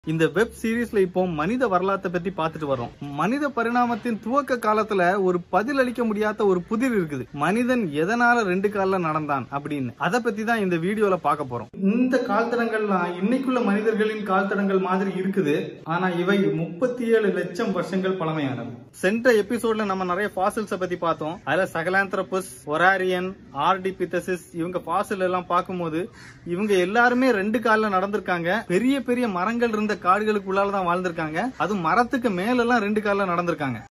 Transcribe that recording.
இந்த வெப் சீரிஸ்ல இப்போ மனித வரலாற்றை பத்தி பார்த்துட்டு வரோம் மனித பரிணாமத்தின் துவக்க காலத்துல ஒரு பதில் அளிக்க முடியாத ஒரு புதிர் இருக்குது மனிதன் எதனால ரெண்டு கால்ல நடந்தான் அப்படின்னு அதை பத்தி தான் இந்த வீடியோல பார்க்க போறோம் இந்த கால்தடங்கள்லாம் இன்னைக்குள்ள மனிதர்களின் கால்தடங்கள் மாதிரி இருக்குது ஆனா இவை முப்பத்தி ஏழு லட்சம் வருஷங்கள் பழமையானது சென்ற எபிசோட்ல நம்ம நிறைய ஃபாசில்ஸ பத்தி பார்த்தோம் அதுல சகலாந்திரபஸ் ஒராரியன் ஆர்டிபித்தசிஸ் இவங்க ஃபாசில் எல்லாம் பார்க்கும்போது இவங்க எல்லாருமே ரெண்டு கால்ல நடந்திருக்காங்க பெரிய பெரிய மரங்கள் இருந்த காடுகளுக்குள்ளால தான் வாழ்ந்திருக்காங்க அது மரத்துக்கு மேல எல்லாம் ரெண்டு கால்ல நடந்திருக்காங்க